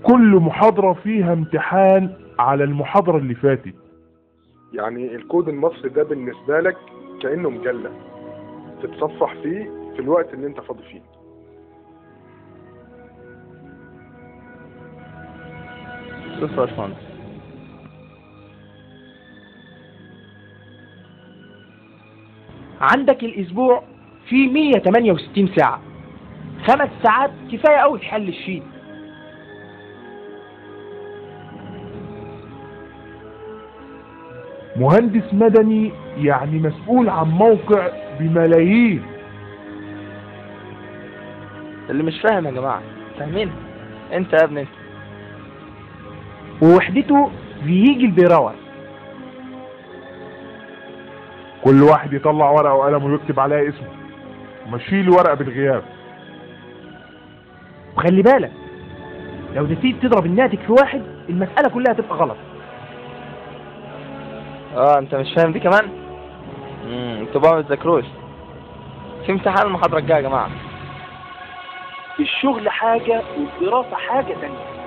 كل محاضرة فيها امتحان على المحاضرة اللي فاتت يعني الكود المصري ده بالنسبة لك كأنه مجلة تتصفح فيه في الوقت اللي انت فاضي فيه بص يا باشمهندس عندك الاسبوع فيه 168 ساعة خمس ساعات كفاية قوي تحل الشيت مهندس مدني يعني مسؤول عن موقع بملايين اللي مش فاهم يا جماعة فاهمين انت يا ابني انت ووحدته بيجي البيراور كل واحد يطلع ورقة وقلم ويكتب عليها اسمه ومشيل ورقة بالغياب وخلي بالك لو نسيت تضرب الناتج في واحد المسألة كلها تبقى غلط اه انت مش فاهم دي كمان امم انتوا بقى ما بتذاكروش في امتحان المحاضرة الجاية يا جماعة الشغل حاجة والدراسة حاجة تانية